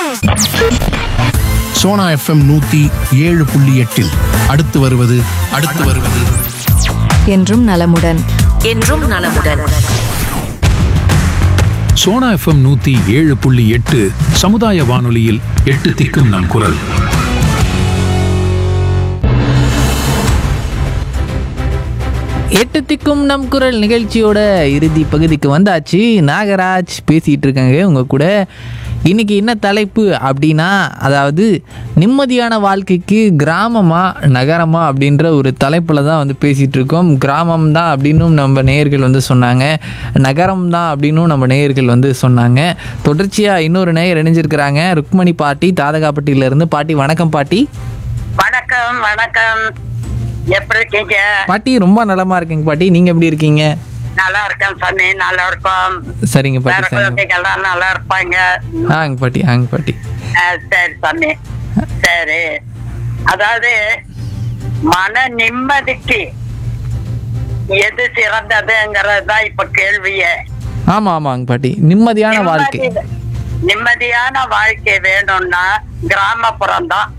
Sona FM நூத்தி ஏழு புள்ளி எட்டில் அடுத்து வருவது அடுத்து வருவது என்றும் நலமுடன் என்றும் நலமுடன் சோனா எஃப்எம் நூத்தி ஏழு புள்ளி எட்டு சமுதாய வானொலியில் எட்டு திக்கும் நம் குரல் எட்டு திக்கும் நம் குரல் நிகழ்ச்சியோட இறுதி பகுதிக்கு வந்தாச்சு நாகராஜ் பேசிகிட்டு இருக்காங்க உங்க கூட இன்னைக்கு என்ன தலைப்பு அப்படின்னா அதாவது நிம்மதியான வாழ்க்கைக்கு கிராமமா நகரமா அப்படின்ற ஒரு தலைப்பில் தான் வந்து பேசிகிட்டு இருக்கோம் கிராமம் தான் அப்படின்னும் நம்ம நேயர்கள் வந்து சொன்னாங்க நகரம் தான் அப்படின்னும் நம்ம நேயர்கள் வந்து சொன்னாங்க தொடர்ச்சியாக இன்னொரு நேயர் இணைஞ்சிருக்கிறாங்க ருக்மணி பாட்டி தாதகாப்பட்டியிலேருந்து பாட்டி வணக்கம் பாட்டி வணக்கம் வணக்கம் எப்படி இருக்கீங்க பாட்டி ரொம்ப நலமா இருக்கீங்க பாட்டி நீங்கள் எப்படி இருக்கீங்க நல்லா இருக்கேன் சன்னி நல்லா இருக்கும் சரிங்க வேற பாட்டி சரிங்க குழந்தைங்கெல்லாம் நல்லா இருப்பாங்க ஆங்க பாட்டி ஆங்க பாட்டி ஆ, சரி சன்னி சரி அதாவது மன நிம்மதிக்கு எது சிறந்ததுங்கிறது தான் இப்ப கேள்வியே ஆமா ஆமாங்க பாட்டி நிம்மதியான வாழ்க்கை நிம்மதி- நிம்மதியான வாழ்க்கை வேணும்னா கிராமப்புறம் தான்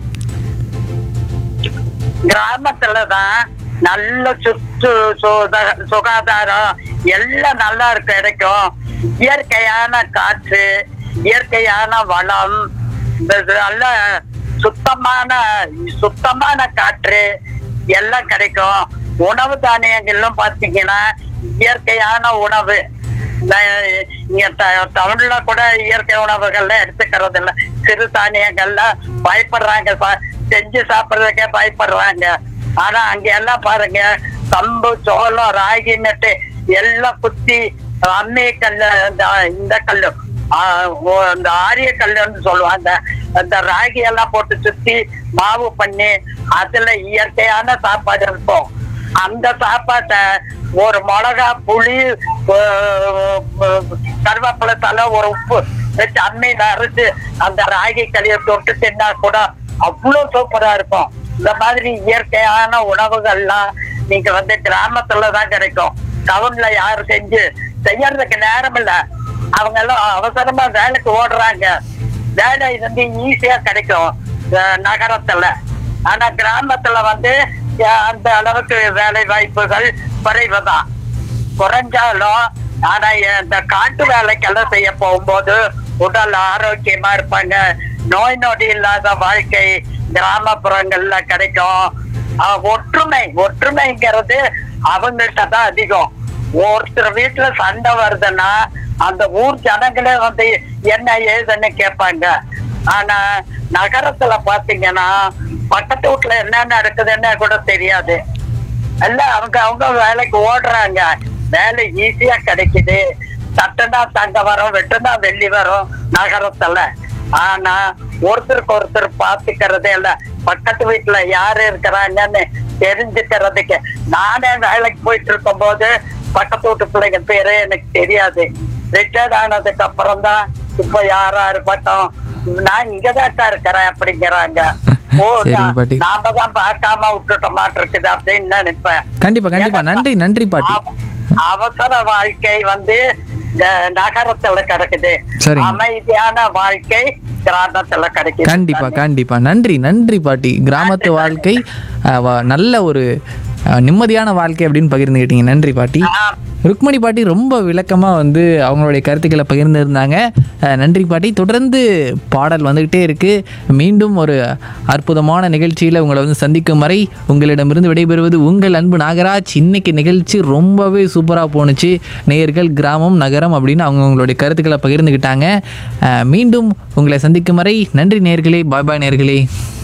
கிராமத்துல தான் நல்ல சுற்று சுத- சுகாதாரம் எல்லாம் நல்லா இருக்க கிடைக்கும் இயற்கையான காற்று இயற்கையான வளம் இந்த இது நல்ல சுத்தமான சுத்தமான காற்று எல்லாம் கிடைக்கும் உணவு தானியங்களும் பாத்தீங்கன்னா இயற்கையான உணவு இந்த இங்க த- தமிழ்ல கூட இயற்கை உணவுகள்ல எடுத்துக்கிறது இல்ல சிறு தானியங்கள்ல பயப்படுறாங்க சா- செஞ்சு சாப்பிடுறதுக்கே பயப்படுறாங்க ஆனா அங்க எல்லாம் பாருங்க கம்பு சோளம் ராகி நட்டு எல்லாம் குத்தி அம்மி கல்லு இந்த இந்த கல்லு ஆஹ் ஓ- இந்த ஆரிய கல்லுன்னு சொல்லுவாங்க அந்த ராகி எல்லாம் போட்டு சுத்தி மாவு பண்ணி அதுல இயற்கையான சாப்பாடு இருக்கும் அந்த சாப்பாட்டை ஒரு மிளகா புளி அஹ், அஹ், கருவேப்பிலை தலை ஒரு உப்பு வச்சு அம்மியில அரைச்சு அந்த ராகி களியை தொட்டு தின்னா கூட அவ்வளவு சூப்பரா இருக்கும் இந்த மாதிரி இயற்கையான உணவுகள்லாம் நீங்க வந்து கிராமத்துல தான் கிடைக்கும் டவுன்ல யாரு செஞ்சு செய்யறதுக்கு நேரம் இல்ல அவங்க எல்லாம் அவசரமா வேலைக்கு ஓடுறாங்க வேலை வந்து ஈஸியா கிடைக்கும் அஹ், நகரத்துல ஆனா கிராமத்துல வந்து அஹ், அந்த அளவுக்கு வேலை வாய்ப்புகள் குறைவுதான் குறைஞ்சாலும் ஆனா இந்த காட்டு வேலைக்கெல்லாம் செய்ய போகும்போது உடல் ஆரோக்கியமா இருப்பாங்க நோய் நொடி இல்லாத வாழ்க்கை கிராமப்புறங்கள்ல கிடைக்கும் அஹ், ஒற்றுமை ஒற்றுமைங்கிறது அவங்கள்ட்ட தான் அதிகம் ஒருத்தர் வீட்டுல சண்டை வருதுன்னா அந்த ஊர் ஜனங்களே வந்து என்ன ஏதுன்னு கேட்பாங்க ஆனா நகரத்துல பாத்தீங்கன்னா பக்கத்து வீட்டுல என்ன நடக்குதுன்னு கூட தெரியாது இல்ல அவங்க அவங்க வேலைக்கு ஓடுறாங்க வேலை ஈஸியா கிடைக்குது சட்டனா தங்க வரும் வெட்டுனா வெள்ளி வரும் நகரத்துல ஆனா ஒருத்தருக்கு ஒருத்தர் பாத்துக்கிறதே இல்ல பக்கத்து வீட்டுல யாரு இருக்கிறாங்கன்னு தெரிஞ்சுக்கிறதுக்கு நானே வேலைக்கு போயிட்டு இருக்கும் போது பக்கத்து வீட்டு பிள்ளைங்க பேரு எனக்கு தெரியாது ரிட்டையர்ட் ஆனதுக்கு அப்புறம் தான் இப்ப யாரா இருக்கட்டும் நான் இங்கதான் இருக்கிறேன் அப்படிங்கிறாங்க ஓ சரிங்க பாட்டி. நாம தான் பார்க்காம விட்டுட்ட மாட்டிருக்குது அப்படின்னு நினைப்பேன் கண்டிப்பா கண்டிப்பா நன்றி நன்றி பாட்டி அவ- அவசர வாழ்க்கை வந்து இந்த நகரத்துல கிடைக்குது சரிங்க. அமைதியான வாழ்க்கை கிராமத்துல கிடைக்குது கண்டிப்பா கண்டிப்பா நன்றி நன்றி பாட்டி கிராமத்து வாழ்க்கை அஹ், வ- நல்ல ஒரு அஹ், நிம்மதியான வாழ்க்கை அப்படின்னு பகிர்ந்துக்கிட்டீங்க நன்றி பாட்டி ஆ, ருக்மணி பாட்டி ரொம்ப விளக்கமாக வந்து அவங்களுடைய கருத்துக்களை பகிர்ந்திருந்தாங்க அஹ், நன்றி பாட்டி தொடர்ந்து பாடல் வந்துக்கிட்டே இருக்குது மீண்டும் ஒரு அற்புதமான நிகழ்ச்சியில் உங்களை வந்து சந்திக்கும் வரை உங்களிடமிருந்து விடைபெறுவது உங்கள் அன்பு நாகராஜ் இன்னைக்கு நிகழ்ச்சி ரொம்பவே சூப்பராக போணுச்சு நேயர்கள் கிராமம் நகரம் அப்படின்னு அவங்க அவங்களுடைய கருத்துக்களை பகிர்ந்துக்கிட்டாங்க அஹ், மீண்டும் உங்களை சந்திக்கும் வரை நன்றி நேயர்களே பாய் பாய் நேயர்களே